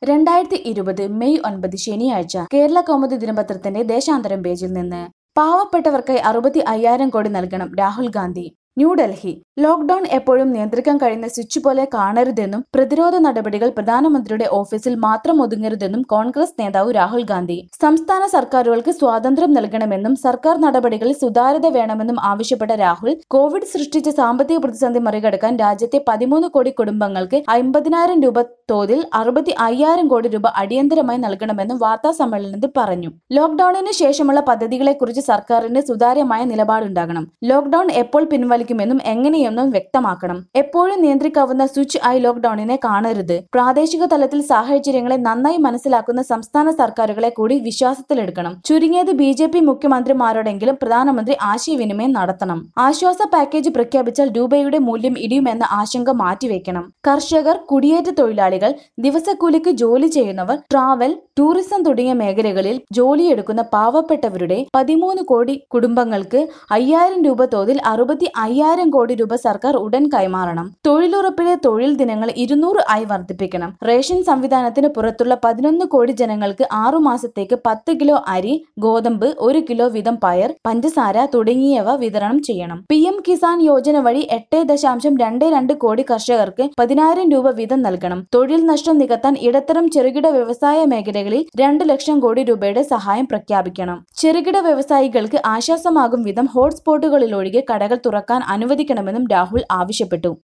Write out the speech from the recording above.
രണ്ടായിരത്തി ഇരുപത് മെയ് ഒൻപത് ശനിയാഴ്ച കേരള കൗമുദി ദിനപത്രത്തിന്റെ ദേശാന്തരം പേജിൽ നിന്ന് പാവപ്പെട്ടവർക്കായി അറുപത്തി അയ്യായിരം കോടി നൽകണം രാഹുൽ ഗാന്ധി ന്യൂഡൽഹി ലോക്ഡൌൺ എപ്പോഴും നിയന്ത്രിക്കാൻ കഴിയുന്ന സ്വിച്ച് പോലെ കാണരുതെന്നും പ്രതിരോധ നടപടികൾ പ്രധാനമന്ത്രിയുടെ ഓഫീസിൽ മാത്രം ഒതുങ്ങരുതെന്നും കോൺഗ്രസ് നേതാവ് രാഹുൽ ഗാന്ധി സംസ്ഥാന സർക്കാരുകൾക്ക് സ്വാതന്ത്ര്യം നൽകണമെന്നും സർക്കാർ നടപടികളിൽ സുതാര്യത വേണമെന്നും ആവശ്യപ്പെട്ട രാഹുൽ കോവിഡ് സൃഷ്ടിച്ച സാമ്പത്തിക പ്രതിസന്ധി മറികടക്കാൻ രാജ്യത്തെ പതിമൂന്ന് കോടി കുടുംബങ്ങൾക്ക് അമ്പതിനായിരം രൂപ തോതിൽ അറുപത്തി അയ്യായിരം കോടി രൂപ അടിയന്തരമായി നൽകണമെന്നും വാർത്താ സമ്മേളനത്തിൽ പറഞ്ഞു ലോക്ഡൌണിന് ശേഷമുള്ള പദ്ധതികളെക്കുറിച്ച് സർക്കാരിന് സുതാര്യമായ നിലപാടുണ്ടാകണം ലോക്ഡൌൺ എപ്പോൾ പിൻവലിക്കുമെന്നും എങ്ങനെയെന്നും വ്യക്തമാക്കണം എപ്പോഴും നിയന്ത്രിക്കാവുന്ന സ്വിച്ച് ആയി ലോക്ഡൌണിനെ കാണരുത് പ്രാദേശിക തലത്തിൽ സാഹചര്യങ്ങളെ നന്നായി മനസ്സിലാക്കുന്ന സംസ്ഥാന സർക്കാരുകളെ കൂടി വിശ്വാസത്തിലെടുക്കണം ചുരുങ്ങിയത് ബി ജെ പി മുഖ്യമന്ത്രിമാരോടെങ്കിലും പ്രധാനമന്ത്രി ആശയവിനിമയം നടത്തണം ആശ്വാസ പാക്കേജ് പ്രഖ്യാപിച്ചാൽ രൂപയുടെ മൂല്യം ഇടിയുമെന്ന ആശങ്ക മാറ്റിവെക്കണം കർഷകർ കുടിയേറ്റ തൊഴിലാളികൾ ദിവസക്കൂലിക്ക് ജോലി ചെയ്യുന്നവർ ട്രാവൽ ടൂറിസം തുടങ്ങിയ മേഖലകളിൽ ജോലിയെടുക്കുന്ന പാവപ്പെട്ടവരുടെ പതിമൂന്ന് കോടി കുടുംബങ്ങൾക്ക് അയ്യായിരം രൂപ തോതിൽ അറുപത്തി അയ്യായിരം കോടി രൂപ സർക്കാർ ഉടൻ കൈമാറണം തൊഴിലുറപ്പിലെ തൊഴിൽ ദിനങ്ങൾ ഇരുന്നൂറ് ആയി വർദ്ധിപ്പിക്കണം റേഷൻ സംവിധാനത്തിന് പുറത്തുള്ള പതിനൊന്ന് കോടി ജനങ്ങൾക്ക് ആറു മാസത്തേക്ക് പത്ത് കിലോ അരി ഗോതമ്പ് ഒരു കിലോ വീതം പയർ പഞ്ചസാര തുടങ്ങിയവ വിതരണം ചെയ്യണം പി എം കിസാൻ യോജന വഴി എട്ട് ദശാംശം രണ്ട് രണ്ട് കോടി കർഷകർക്ക് പതിനായിരം രൂപ വീതം നൽകണം തൊഴിൽ നഷ്ടം നികത്താൻ ഇടത്തരം ചെറുകിട വ്യവസായ മേഖലകളിൽ രണ്ട് ലക്ഷം കോടി രൂപയുടെ സഹായം പ്രഖ്യാപിക്കണം ചെറുകിട വ്യവസായികൾക്ക് ആശ്വാസമാകും വിധം ഹോട്ട്സ്പോട്ടുകളിലൊഴികെ കടകൾ തുറക്കാൻ അനുവദിക്കണമെന്നും രാഹുൽ ആവശ്യപ്പെട്ടു